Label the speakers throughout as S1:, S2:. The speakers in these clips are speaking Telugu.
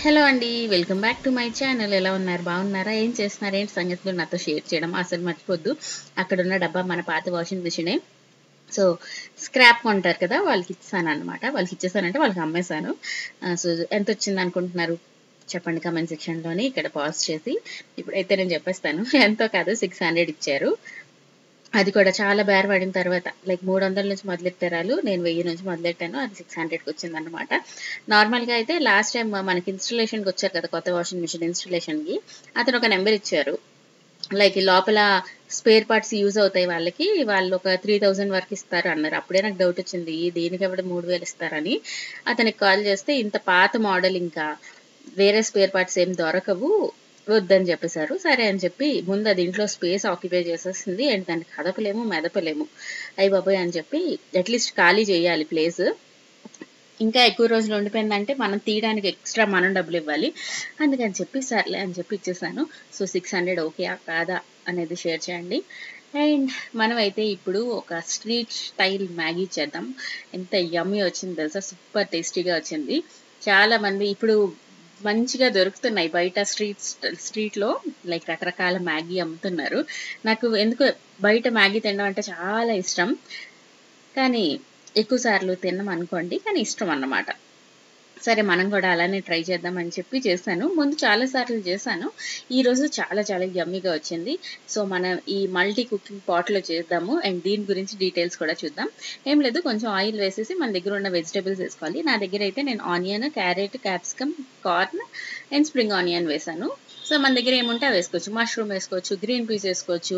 S1: హలో అండి welcome back to my channel ఎలా ఉన్నారు బాగున్నారా ఏం చేస్తున్నారు ఏంటి సంగతులు నాతో షేర్ చేయడం అసలు మర్చిపోద్దు అక్కడ ఉన్న డబ్బా మన పాత వాషింగ్ మిషనే సో స్క్రాప్ కొంటారు కదా వాళ్ళకి ఇచ్చాను అనమాట వాళ్ళకి ఇచ్చేసానంటే వాళ్ళకి అమ్మేశాను ఆ, సో ఎంత వచ్చింది అనుకుంటున్నారు చెప్పండి కమెంట్ సెక్షన్లోని ఇక్కడ పాజ్ చేసి ఇప్పుడైతే నేను చెప్పేస్తాను ఎంతో కాదు సిక్స్ హండ్రెడ్ ఇచ్చారు అది కూడా చాలా బేర పడిన తర్వాత లైక్ మూడు వందల నుంచి మొదలెట్టారు నేను వెయ్యి నుంచి మొదలెట్టాను అది సిక్స్ హండ్రెడ్కి వచ్చింది అనమాట నార్మల్గా అయితే లాస్ట్ టైం మనకి ఇన్స్టలేషన్కి వచ్చారు కదా కొత్త వాషింగ్ మిషన్ ఇన్స్టలేషన్కి అతను ఒక నెంబర్ ఇచ్చారు లైక్ ఈ లోపల స్పేర్ పార్ట్స్ యూజ్ అవుతాయి వాళ్ళకి వాళ్ళు ఒక త్రీ థౌజండ్ వరకు ఇస్తారు అన్నారు అప్పుడే నాకు డౌట్ వచ్చింది దీనికి ఎవడ మూడు వేలు ఇస్తారని అతనికి కాల్ చేస్తే ఇంత పాత మోడల్ ఇంకా వేరే స్పేర్ పార్ట్స్ ఏం దొరకవు వద్దని చెప్పేశారు సరే అని చెప్పి ముందు అది ఇంట్లో స్పేస్ ఆక్యుపై చేసేసింది అండ్ దాన్ని కదపలేము మెదపలేము అయ్యి బాబోయ్ అని చెప్పి అట్లీస్ట్ ఖాళీ చేయాలి ప్లేస్ ఇంకా ఎక్కువ రోజులు ఉండిపోయిందంటే మనం తీయడానికి ఎక్స్ట్రా మనం డబ్బులు ఇవ్వాలి అందుకని చెప్పి సర్లే అని చెప్పి ఇచ్చేసాను సో సిక్స్ హండ్రెడ్ ఓకే కాదా అనేది షేర్ చేయండి అండ్ మనం అయితే ఇప్పుడు ఒక స్ట్రీట్ స్టైల్ మ్యాగీ చేద్దాం ఎంత యమ్మీ వచ్చింది తెలుసా సూపర్ టేస్టీగా వచ్చింది చాలా మంది ఇప్పుడు మంచిగా దొరుకుతున్నాయి బయట స్ట్రీట్ స్ట్రీట్లో లైక్ రకరకాల మ్యాగీ అమ్ముతున్నారు నాకు ఎందుకు బయట మ్యాగీ తినడం అంటే చాలా ఇష్టం కానీ ఎక్కువ సార్లు తిన్నాం అనుకోండి కానీ ఇష్టం అన్నమాట సరే మనం కూడా అలానే ట్రై చేద్దామని చెప్పి చేశాను ముందు చాలా సార్లు చేశాను ఈ రోజు చాలా చాలా యమ్మీగా వచ్చింది సో మనం ఈ మల్టీ కుకింగ్ పాట్లో చేద్దాము అండ్ దీని గురించి డీటెయిల్స్ కూడా చూద్దాం ఏం లేదు కొంచెం ఆయిల్ వేసేసి మన దగ్గర ఉన్న వెజిటేబుల్స్ వేసుకోవాలి నా దగ్గర అయితే నేను onion carrot capsicum corn and spring onion వేసాను సో మన దగ్గర ఏముంటే అవి వేసుకోవచ్చు మష్రూమ్ వేసుకోవచ్చు గ్రీన్ పీస్ వేసుకోవచ్చు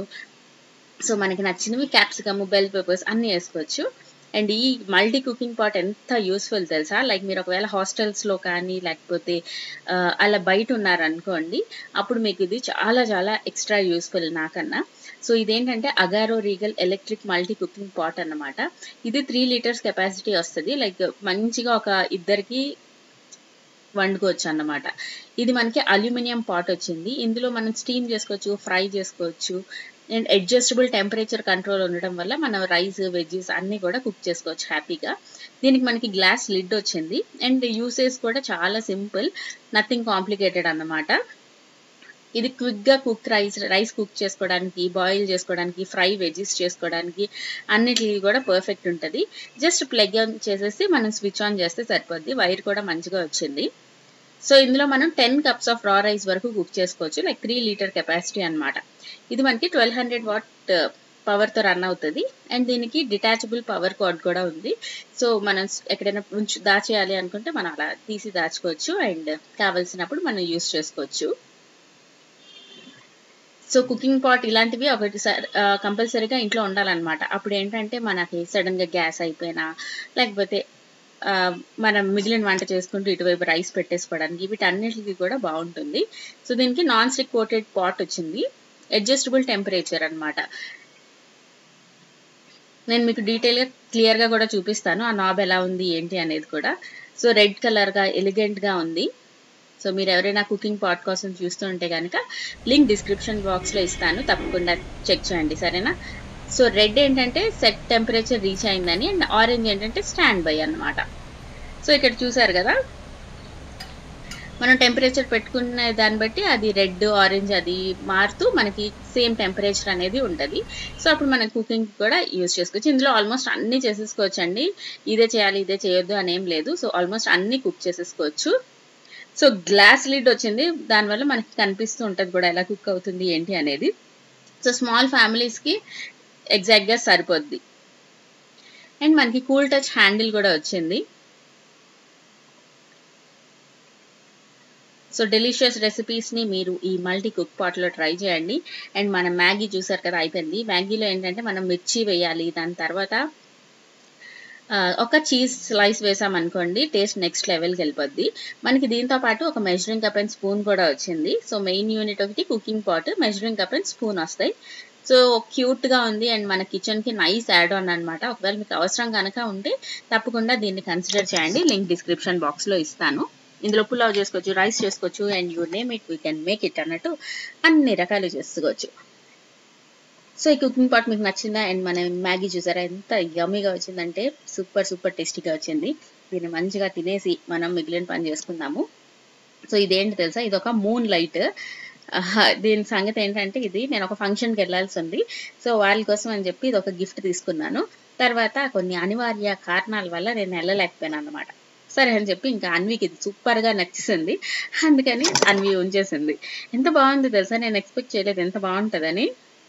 S1: సో మనకి నచ్చినవి క్యాప్సికమ్ బెల్ పేపర్స్ అన్నీ వేసుకోవచ్చు అండ్ ఈ మల్టీ కుకింగ్ పాట్ ఎంత యూస్ఫుల్ తెలుసా లైక్ మీరు ఒకవేళ హాస్టల్స్లో కానీ లేకపోతే ఆ, అలా బయట ఉన్నారనుకోండి అప్పుడు మీకు ఇది చాలా చాలా ఎక్స్ట్రా యూస్ఫుల్ నాకన్నా సో ఇదేంటంటే Agaro Regal electric multi cooking pot అన్నమాట ఇది త్రీ లీటర్స్ కెపాసిటీ వస్తుంది లైక్ మంచిగా ఒక ఇద్దరికి వండుకోవచ్చు అన్నమాట ఇది మనకి అల్యూమినియం పాట్ వచ్చింది ఇందులో మనం స్టీమ్ చేసుకోవచ్చు ఫ్రై చేసుకోవచ్చు అండ్ అడ్జస్టబుల్ టెంపరేచర్ కంట్రోల్ ఉండడం వల్ల మనం రైస్ వెజ్జెస్ అన్ని కూడా కుక్ చేసుకోవచ్చు హ్యాపీగా దీనికి మనకి గ్లాస్ లిడ్ వచ్చింది అండ్ యూసేజ్ కూడా చాలా సింపుల్ నథింగ్ కాంప్లికేటెడ్ అన్నమాట ఇది క్విక్ గా కుక్ రైస్ రైస్ కుక్ చేసుకోవడానికి బాయిల్ చేసుకోవడానికి ఫ్రై వెజ్జెస్ చేసుకోవడానికి అన్నిటికీ కూడా పర్ఫెక్ట్ ఉంటుంది జస్ట్ ప్లగ్ ఆన్ చేసేసి మనం స్విచ్ ఆన్ చేస్తే సరిపోద్ది వైర్ కూడా మంచిగా వచ్చింది సో ఇందులో మనం ten cups of raw rice వరకు కుక్ చేసుకోవచ్చు లైక్ త్రీ లీటర్ కెపాసిటీ అన్నమాట ఇది మనకి ట్వెల్వ్ హండ్రెడ్ వాట్ పవర్తో రన్ అవుతుంది అండ్ దీనికి డిటాచబుల్ పవర్ కార్డ్ కూడా ఉంది సో మనం ఎక్కడైనా ఉంచు దాచేయాలి అనుకుంటే మనం అలా తీసి దాచుకోవచ్చు అండ్ కావలసినప్పుడు మనం యూస్ చేసుకోవచ్చు సో కుకింగ్ పాట్ ఇలాంటివి ఒకటి కంపల్సరీగా ఇంట్లో ఉండాలన్నమాట అప్పుడు ఏంటంటే మనకి సడన్ గా గ్యాస్ అయిపోయినా లేకపోతే ఆ, మనం మిగిలిన వంట చేసుకుంటూ ఇటువైపు రైస్ పెట్టేసుకోవడానికి వీటన్నిటికీ కూడా బాగుంటుంది సో దీనికి నాన్ స్టిక్ కోటెడ్ పాట్ వచ్చింది అడ్జస్టబుల్ టెంపరేచర్ అన్నమాట నేను మీకు డీటెయిల్ గా క్లియర్ గా కూడా చూపిస్తాను ఆ నాబ్ ఎలా ఉంది ఏంటి అనేది కూడా సో రెడ్ కలర్ గా ఎలిగెంట్ గా ఉంది సో మీరు ఎవరైనా కుకింగ్ పాట్ కోసం చూస్తుంటే కనుక లింక్ డిస్క్రిప్షన్ బాక్స్ లో ఇస్తాను తప్పకుండా చెక్ చేయండి సరేనా సో రెడ్ ఏంటంటే సెట్ టెంపరేచర్ రీచ్ అయిందని అండ్ ఆరెంజ్ ఏంటంటే స్టాండ్ బై అన్నమాట సో ఇక్కడ చూసారు కదా మనం టెంపరేచర్ పెట్టుకునే దాన్ని బట్టి అది రెడ్ ఆరెంజ్ అది మారుతూ మనకి సేమ్ టెంపరేచర్ అనేది ఉంటుంది సో అప్పుడు మనం కుకింగ్ కూడా యూజ్ చేసుకోవచ్చు ఇందులో ఆల్మోస్ట్ అన్ని చేసేసుకోవచ్చు అండి ఇదే చేయాలి ఇదే చేయొద్దు అని ఏం లేదు సో ఆల్మోస్ట్ అన్ని కుక్ చేసేసుకోవచ్చు సో గ్లాస్ లిడ్ వచ్చింది దానివల్ల మనకి కనిపిస్తూ ఉంటుంది కూడా ఎలా కుక్ అవుతుంది ఏంటి అనేది సో స్మాల్ ఫ్యామిలీస్కి ఎగ్జాక్ట్గా సరిపోద్ది అండ్ మనకి కూల్ టచ్ హ్యాండిల్ కూడా వచ్చింది సో డెలిషియస్ రెసిపీస్ని మీరు ఈ మల్టీ కుక్ పాట్లో ట్రై చేయండి అండ్ మన మ్యాగీ చూసారు కదా అయిపోయింది మ్యాగీలో ఏంటంటే మనం మిర్చి వేయాలి దాని తర్వాత ఆ, ఒక చీజ్ స్లైస్ వేసాం అనుకోండి టేస్ట్ నెక్స్ట్ లెవెల్కి వెళ్ళిపోద్ది మనకి దీంతో పాటు ఒక మెజరింగ్ కప్ అండ్ స్పూన్ కూడా వచ్చింది సో మెయిన్ యూనిట్ ఒకటి cooking pot measuring cup and spoon వస్తాయి సో క్యూట్ గా ఉంది అండ్ మన కిచెన్ కి నైస్ యాడ్ ఆన్ అనమాట ఒకవేళ మీకు అవసరం కనుక ఉంటే తప్పకుండా దీన్ని కన్సిడర్ చేయండి లింక్ డిస్క్రిప్షన్ బాక్స్ లో ఇస్తాను ఇందులో పులావ్ చేసుకోవచ్చు రైస్ చేసుకోవచ్చు and you name it we can make it అన్నట్టు అన్ని రకాలు చేసుకోవచ్చు సో ఈ కుకింగ్ పాట్ మీకు నచ్చిందా అండ్ మన మ్యాగీ చూసారా ఎంత యమ్మీగా వచ్చిందంటే సూపర్ సూపర్ టేస్టీగా వచ్చింది దీన్ని మంచిగా తినేసి మనం మిగిలిన పని చేసుకుందాము సో ఇదేంటి తెలుసా ఇది ఒక మూన్ లైట్ దీని సంగతి ఏంటంటే ఇది నేను ఒక ఫంక్షన్కి వెళ్ళాల్సి ఉంది సో వాళ్ళ కోసం అని చెప్పి ఇది ఒక గిఫ్ట్ తీసుకున్నాను తర్వాత కొన్ని అనివార్య కారణాల వల్ల నేను వెళ్ళలేకపోయాను అన్నమాట సరే అని చెప్పి ఇంకా అన్వికి ఇది సూపర్గా నచ్చేసింది అందుకని అన్వి ఉంచేసింది ఎంత బాగుంది తెలుసా నేను ఎక్స్పెక్ట్ చేయలేదు ఎంత బాగుంటుందని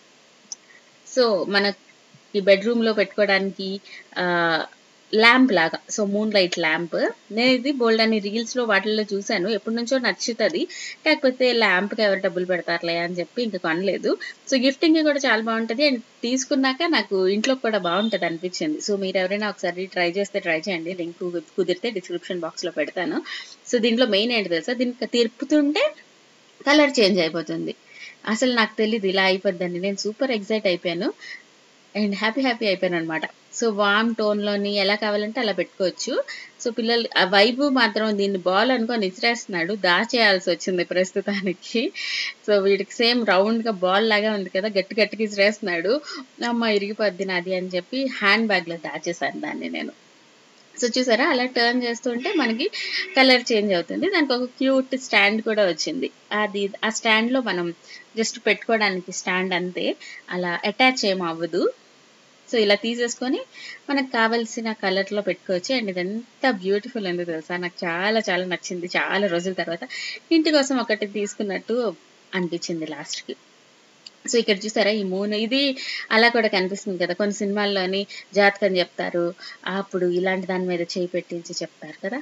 S1: సో మన ఈ బెడ్రూమ్ లో పెట్టుకోవడానికి ఆ ల్యాంప్ లాగా సో మూన్ లైట్ ల్యాంప్ నేను ఇది బోల్డ్ అని రీల్స్ లో వాటిల్లో చూశాను ఎప్పటి నుంచో నచ్చుతుంది కాకపోతే ల్యాంప్ కి ఎవరు డబ్బులు పెడతారులే అని చెప్పి ఇంకా కొనలేదు సో గిఫ్టింగ్ కూడా చాలా బాగుంటది అండ్ తీసుకున్నాక నాకు ఇంట్లో కూడా బాగుంటది అనిపించింది సో మీరు ఎవరైనా ఒకసారి ట్రై చేస్తే ట్రై చేయండి లింక్ కుదిరితే డిస్క్రిప్షన్ బాక్స్ లో పెడతాను సో దీంట్లో మెయిన్ ఏంటి తెలుసా దీనికి తిరుపుతుంటే కలర్ చేంజ్ అయిపోతుంది అసలు నాకు తెలియదు ఇలా అయిపోద్దని నేను సూపర్ ఎగ్జైట్ అయిపోయాను అండ్ హ్యాపీ హ్యాపీ అయిపోయాను అనమాట సో వామ్ టోన్లోని ఎలా కావాలంటే అలా పెట్టుకోవచ్చు సో పిల్లలు ఆ వైబు మాత్రం దీన్ని బాల్ అనుకొని ఇసిరేస్తున్నాడు దాచేయాల్సి వచ్చింది ప్రస్తుతానికి సో వీడికి సేమ్ రౌండ్గా బాల్ లాగా ఉంది కదా గట్టి గట్టిగా ఇసిరేస్తున్నాడు అమ్మ ఇరిగిపోద్ది నాది అని చెప్పి హ్యాండ్ బ్యాగ్లో దాచేసాను దాన్ని నేను సో చూసారా అలా టర్న్ చేస్తుంటే మనకి కలర్ చేంజ్ అవుతుంది దానికి ఒక క్యూట్ స్టాండ్ కూడా వచ్చింది అది ఆ స్టాండ్లో మనం జస్ట్ పెట్టుకోవడానికి స్టాండ్ అంతే అలా అటాచ్ ఏం అవ్వదు సో ఇలా తీసేసుకొని మనకు కావలసిన కలర్లో పెట్టుకోవచ్చు అండ్ ఇది ఎంత బ్యూటిఫుల్ ఉంది తెలుసా నాకు చాలా చాలా నచ్చింది చాలా రోజుల తర్వాత ఇంటి కోసం ఒకటి తీసుకున్నట్టు అనిపించింది లాస్ట్కి సో ఇక్కడ చూసారా ఈ మూన్ ఇది అలా కూడా కనిపిస్తుంది కదా కొన్ని సినిమాల్లోని జాతకం చెప్తారు అప్పుడు ఇలాంటి దాని మీద చేయి పెట్టించి చెప్తారు కదా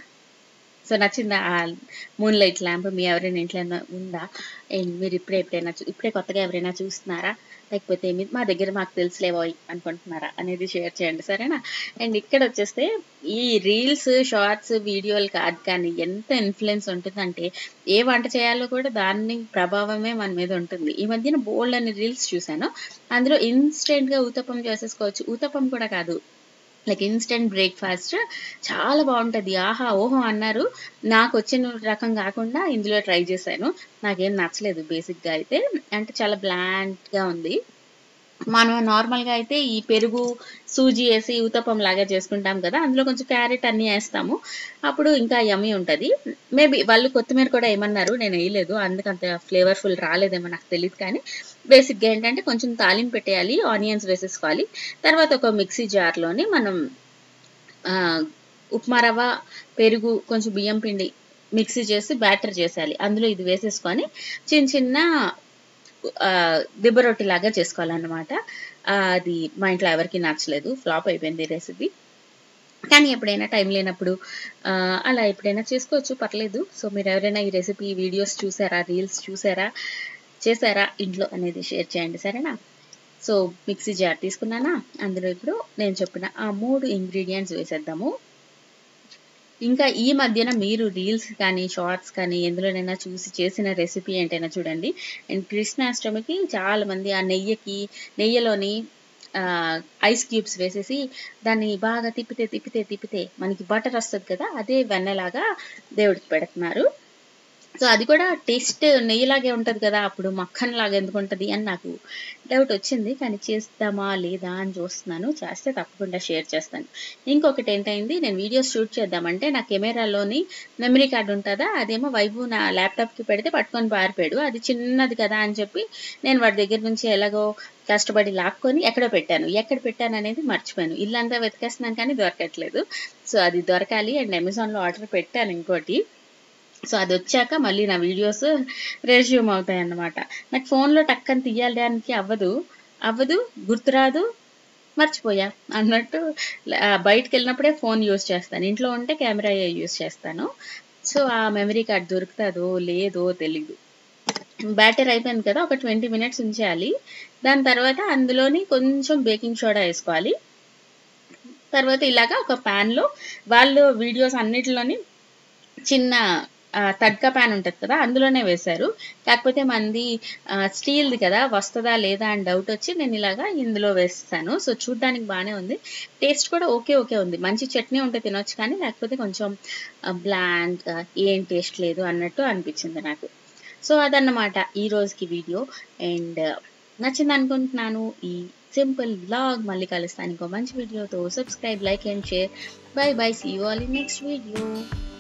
S1: సో నచ్చిందా ఆ మూన్ లైట్ ల్యాంప్ మీ ఎవరైనా ఇంట్లో ఉందా అండ్ మీరు ఇప్పుడే ఎప్పుడైనా ఇప్పుడే కొత్తగా ఎవరైనా చూస్తున్నారా లేకపోతే మా దగ్గర మాకు తెలుసులేవోయ్ అనుకుంటున్నారా అనేది షేర్ చేయండి సరేనా అండ్ ఇక్కడ వచ్చేస్తే ఈ రీల్స్ షార్ట్స్ వీడియోలు కాదు కానీ ఎంత ఇన్ఫ్లుయెన్స్ ఉంటుందంటే ఏ వంట చేయాలో కూడా దాని ప్రభావమే మన మీద ఉంటుంది ఈ మధ్యన బోల్డ్ అని రీల్స్ చూశాను అందులో ఇన్స్టెంట్గా ఊతప్పం చేసేసుకోవచ్చు ఊతప్పం కూడా కాదు లైక్ ఇన్స్టెంట్ బ్రేక్ఫాస్ట్ చాలా బాగుంటుంది ఆహా ఓహో అన్నారు నాకు వచ్చిన రకం కాకుండా ఇందులో ట్రై చేశాను నాకేం నచ్చలేదు బేసిక్గా అయితే అంటే చాలా బ్లాంట్గా ఉంది మనం నార్మల్గా అయితే ఈ పెరుగు సూజీ వేసి ఊతప్పం లాగా చేసుకుంటాం కదా అందులో కొంచెం క్యారెట్ అన్నీ వేస్తాము అప్పుడు ఇంకా యమ్మీ ఉంటుంది మేబీ వాళ్ళు కొత్తిమీర కూడా ఏమన్నారు నేను వేయలేదు అందుకంత ఫ్లేవర్ఫుల్ రాలేదేమో నాకు తెలియదు కానీ బేసిక్గా ఏంటంటే కొంచెం తాలింపు పెట్టేయాలి ఆనియన్స్ వేసేసుకోవాలి తర్వాత ఒక మిక్సీ జార్లోని మనం ఉప్మా రవ్వ పెరుగు కొంచెం బియ్యం పిండి మిక్సీ చేసి బ్యాటర్ చేసేయాలి అందులో ఇది వేసేసుకొని చిన్న చిన్న దిబ్బ రొట్టి లాగా చేసుకోవాలన్నమాట అది మా ఇంట్లో ఎవరికి నచ్చలేదు ఫ్లాప్ అయిపోయింది రెసిపీ కానీ ఎప్పుడైనా టైం లేనప్పుడు అలా ఎప్పుడైనా చేసుకోవచ్చు పర్లేదు సో మీరు ఎవరైనా ఈ రెసిపీ వీడియోస్ చూసారా రీల్స్ చూసారా చేశారా ఇంట్లో అనేది షేర్ చేయండి సరేనా సో మిక్సీ జార్ తీసుకున్నానా అందులో ఇప్పుడు నేను చెప్పిన ఆ మూడు ఇంగ్రీడియంట్స్ వేసేద్దాము ఇంకా ఈ మధ్యన మీరు రీల్స్ కానీ షార్ట్స్ కానీ ఎందులోనైనా చూసి చేసిన రెసిపీ ఏంటైనా చూడండి అండ్ కృష్ణాష్టమికి చాలా మంది ఆ నెయ్యికి నెయ్యిలోని ఐస్ క్యూబ్స్ వేసేసి దాన్ని బాగా తిప్పితే తిప్పితే తిప్పితే మనకి బటర్ వస్తుంది కదా అదే వెన్నలాగా దేవుడికి పెడుతున్నారు సో అది కూడా టేస్ట్ నెయ్యిలాగే ఉంటుంది కదా అప్పుడు మక్కన్ లాగా ఎందుకు ఉంటుంది అని నాకు డౌట్ వచ్చింది కానీ చేస్తామా లేదా అని చూస్తున్నాను చేస్తే తప్పకుండా షేర్ చేస్తాను ఇంకొకటి ఏంటైంది నేను వీడియోస్ షూట్ చేద్దామంటే నా కెమెరాలోని మెమరీ కార్డు ఉంటుందా అదేమో వైపు నా ల్యాప్టాప్కి పెడితే పట్టుకొని పారిపోయాడు అది చిన్నది కదా అని చెప్పి నేను వాడి దగ్గర నుంచి ఎలాగో కష్టపడి లాక్కొని ఎక్కడో పెట్టాను ఎక్కడ పెట్టాను అనేది మర్చిపోయాను ఇల్లంతా వెతికేస్తున్నాను కానీ దొరకట్లేదు సో అది దొరకాలి అండ్ అమెజాన్లో ఆర్డర్ పెట్టాను ఇంకోటి సో అది వచ్చాక మళ్ళీ నా వీడియోస్ రెజ్యూమ్ అవుతాయి అన్నమాట నాకు ఫోన్లో టక్కని తీయడానికి అవ్వదు అవ్వదు గుర్తురాదు మర్చిపోయా అన్నట్టు బయటకు వెళ్ళినప్పుడే ఫోన్ యూస్ చేస్తాను ఇంట్లో ఉంటే కెమెరా యూస్ చేస్తాను సో ఆ మెమరీ కార్డ్ దొరుకుతుందో లేదో తెలీదు బ్యాటర్ అయిపోయింది కదా ఒక ట్వంటీ మినిట్స్ ఉంచేయాలి దాని తర్వాత అందులోని కొంచెం బేకింగ్ సోడా వేసుకోవాలి తర్వాత ఇలాగా ఒక ప్యాన్లో వాళ్ళు వీడియోస్ అన్నిటిలోని చిన్న తడ్క ప్యాన్ ఉంటుంది కదా అందులోనే వేశారు కాకపోతే మంది స్టీల్ది కదా వస్తుందా లేదా అని డౌట్ వచ్చి నేను ఇలాగా ఇందులో వేస్తాను సో చూడ్డానికి బాగానే ఉంది టేస్ట్ కూడా ఓకే ఓకే ఉంది మంచి చట్నీ ఉంటే తినొచ్చు కానీ లేకపోతే కొంచెం బ్లాండ్గా ఏం టేస్ట్ లేదు అన్నట్టు అనిపించింది నాకు సో అదన్నమాట ఈ రోజుకి వీడియో అండ్ నచ్చింది అనుకుంటున్నాను ఈ సింపుల్ బ్లాగ్ మళ్ళీ కలుస్తాను ఇంకో మంచి వీడియోతో subscribe like and share bye bye see you all in next video